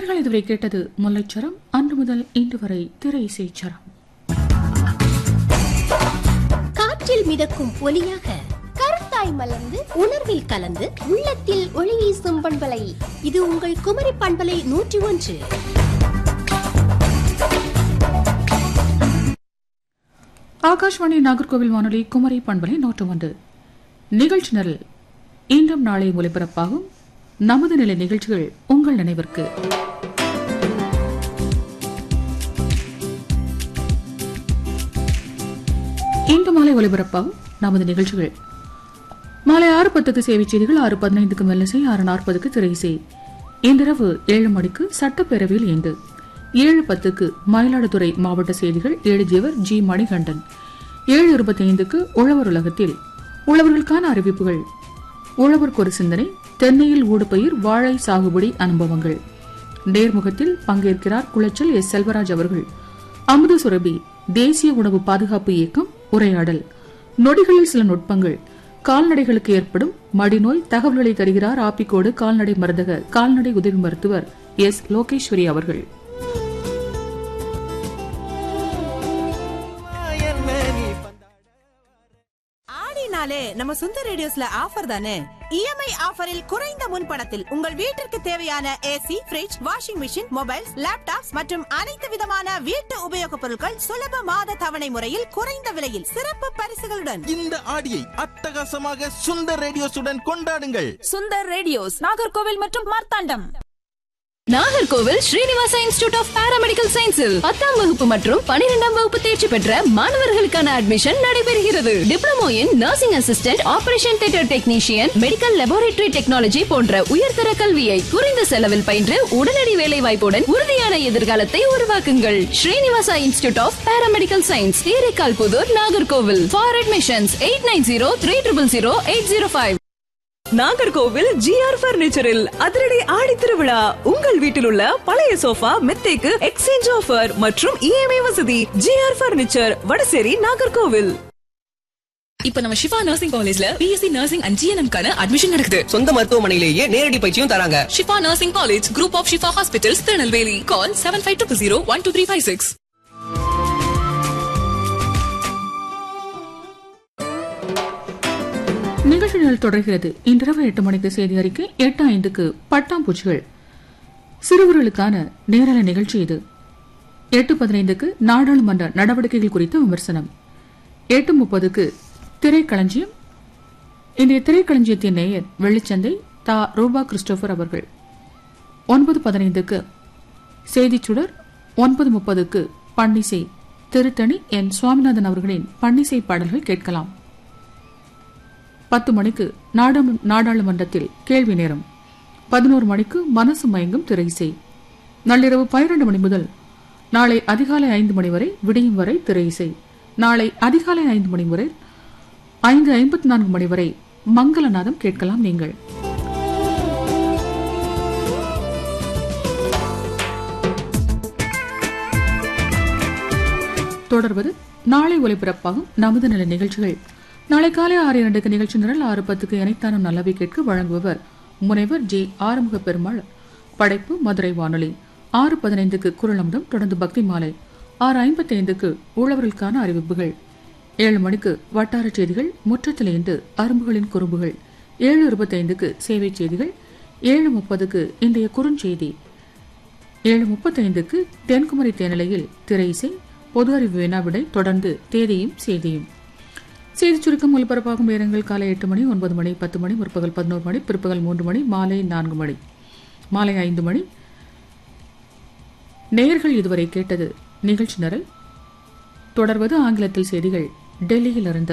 நேர்கள் இதுவரை கேட்டது முல்லைச்சரம் அன்று முதல் இன்று வரை திரை இசைச்சரம் காற்றில் மிதக்கும் ஒலியாக கருத்தாய் மலர்ந்து உணர்வில் கலந்து உள்ளத்தில் ஒளி வீசும் பண்பலை இது உங்கள் குமரி பண்பலை நூற்றி ஒன்று ஆகாஷ்வாணி நாகர்கோவில் வானொலி குமரி பண்பலை நூற்று ஒன்று நிகழ்ச்சி நிரல் இன்றும் நாளை ஒலிபரப்பாகும் நமது நிலை நிகழ்ச்சிகள் உங்கள் நினைவிற்கு இன்று மாலை ஒலிபரப்பாகும் நமது நிகழ்ச்சிகள் மாலை ஆறு பத்துக்கு சேவை செய்திகள் ஆறு பதினைந்துக்கு மெல்லிசை ஆறு நாற்பதுக்கு திரையிசை இன்றிரவு ஏழு மணிக்கு சட்டப்பேரவையில் இன்று ஏழு பத்துக்கு மயிலாடுதுறை மாவட்ட செய்திகள் எழுதியவர் ஜி மணிகண்டன் ஏழு இருபத்தி ஐந்துக்கு உழவர் உலகத்தில் உழவர்களுக்கான அறிவிப்புகள் உழவருக்கு ஒரு சிந்தனை தென்னையில் ஊடுபயிர் வாழை சாகுபடி அனுபவங்கள் நேர்முகத்தில் பங்கேற்கிறார் குளச்சல் எஸ் செல்வராஜ் அவர்கள் அமுத சுரபி தேசிய உணவு பாதுகாப்பு இயக்கம் உரையாடல் நொடிகளில் சில நுட்பங்கள் கால்நடைகளுக்கு ஏற்படும் மடிநோய் தகவல்களை தருகிறார் ஆப்பிக்கோடு கால்நடை மருந்தக கால்நடை உதவி மருத்துவர் எஸ் லோகேஸ்வரி அவர்கள் ஆடினாலே நம்ம சுந்தர் ரேடியோஸ்ல ஆஃபர் தானே இஎம்ஐ ஆஃபரில் குறைந்த முன்பணத்தில் உங்கள் வீட்டிற்கு தேவையான AC fridge washing machine mobiles laptops மற்றும் அனைத்து விதமான வீட்டு உபயோகப் பொருட்கள் சுலப மாத தவணை முறையில் குறைந்த விலையில் சிறப்பு பரிசுகளுடன் இந்த ஆடியை அட்டகாசமாக சுந்தர் ரேடியோஸுடன் கொண்டாடுங்கள் சுந்தர் ரேடியோஸ் நாகர்கோவில் மற்றும் Marthandam Nagercoil Srinivasa institute of paramedical சயின்ஸில் பத்தாம் வகுப்பு மற்றும் பனிரெண்டாம் வகுப்பு தேர்ச்சி பெற்ற மாணவர்களுக்கான அட்மிஷன் நடைபெறுகிறது diploma in nursing assistant operation theatre technician medical laboratory technology போன்ற உயர்தர கல்வியை குறைந்த செலவில் பயின்று உடனடி வேலை வாய்ப்புடன் உறுதியான எதிர்காலத்தை உருவாக்குங்கள் Srinivasa institute of paramedical science Theraikal Puthur Nagercoil for admissions eight nine zero three triple zero eight zero five Nagercoil GR பர்னிச்சரில் அதிரடி ஆடி திருவிழா உங்கள் வீட்டில் உள்ள பழைய சோஃபா மெத்தைக்கு எக்ஸ்சேஞ்ச் ஆஃபர் மற்றும் இஎம்ஐ வசதி ஜிஆர் பர்னிச்சர் வடசேரி நாகர்கோவில் இப்ப நம்ம ஷிஃபா நர்சிங் காலேஜ்ல பிஎஸ்சி நர்சிங் அண்ட் ஜிஎன்எம் கான அட்மிஷன் நடக்குது சொந்த மருத்துவமனையிலேயே நேரடி பயிற்சியும் தராங்க Shifa nursing college group of Shifa hospitals Tirunelveli call seven five two zero one two three five six நிகழ்ச்சிகள் தொடர்கிறது இன்றிரவு எட்டு மணிக்கு செய்தி அறிக்கை எட்டு ஐந்துக்கு பட்டாம்பூச்சிகள் சிறுவர்களுக்கான நேரல நிகழ்ச்சி இது எட்டு பதினைந்துக்கு நாடாளுமன்ற நடவடிக்கைகள் குறித்த விமர்சனம் எட்டு முப்பதுக்கு திரைக்களஞ்சியம் இன்றைய திரைக்களஞ்சியத்தின் நேயர் வெள்ளிச்சந்தை தா ரூபா கிறிஸ்டோபர் அவர்கள் ஒன்பது பதினைந்துக்கு செய்திச் சுடர் ஒன்பது முப்பதுக்கு பன்னிசை திருத்தணி என் சுவாமிநாதன் அவர்களின் பன்னிசை பாடல்கள் கேட்கலாம் பத்து மணிக்கு நாடாளு- நாடாளுமன்றத்தில் கேள்வி நேரம் பதினோரு மணிக்கு மனசு மயங்கும் திரைசை நள்ளிரவு பன்னிரண்டு மணி முதல் நாளை அதிகாலை ஐந்து மணி வரை விடியும் வரை திரையிசை நாளை அதிகாலை ஐந்து மணி வரை ஐந்து ஐம்பத்தி நான்கு மணி வரை மங்களநாதம் கேட்கலாம் நீங்கள் தொடர்வது நாளை ஒலிபரப்பாகும் நமது நில நிகழ்ச்சிகள் நாளை காலை ஆறு இரண்டுக்கு நிகழ்ச்சி நிரல் ஆறு பத்துக்கு இணைத்தானும் நல்லவை கேட்க வழங்குபவர் முனைவர் ஜே ஆறுமுக பெருமாள் படைப்பு மதுரை வானொலி ஆறு பதினைந்துக்கு குரலமுடம் தொடர்ந்து பக்தி மாலை ஆறு ஐம்பத்தி ஐந்துக்கு உழவர்களுக்கான அறிவிப்புகள் ஏழு மணிக்கு வட்டார செய்திகள் முற்றத்தில் இன்று அரும்புகளின் குறும்புகள் ஏழு இருபத்தைந்துக்கு சேவை செய்திகள் ஏழு முப்பதுக்கு இன்றைய குறுஞ்செய்தி ஏழு முப்பத்தைந்துக்கு தென்குமரி தேனிலையில் திரை இசை பொது அறிவு வினாவிடை தொடர்ந்து தேதியும் செய்தியும் செய்திச் சுருக்கம் ஒலிபரப்பாகும் நேரங்கள் காலை எட்டு மணி ஒன்பது மணி பத்து மணி முற்பகல் பதினோரு மணி பிற்பகல் மூன்று மணி மாலை நான்கு மணி மாலை ஐந்து மணி நேயர்கள் இதுவரை கேட்டது நிகழ்ச்சி நிரல் தொடர்வது ஆங்கிலத்தில் செய்திகள் டெல்லியிலிருந்து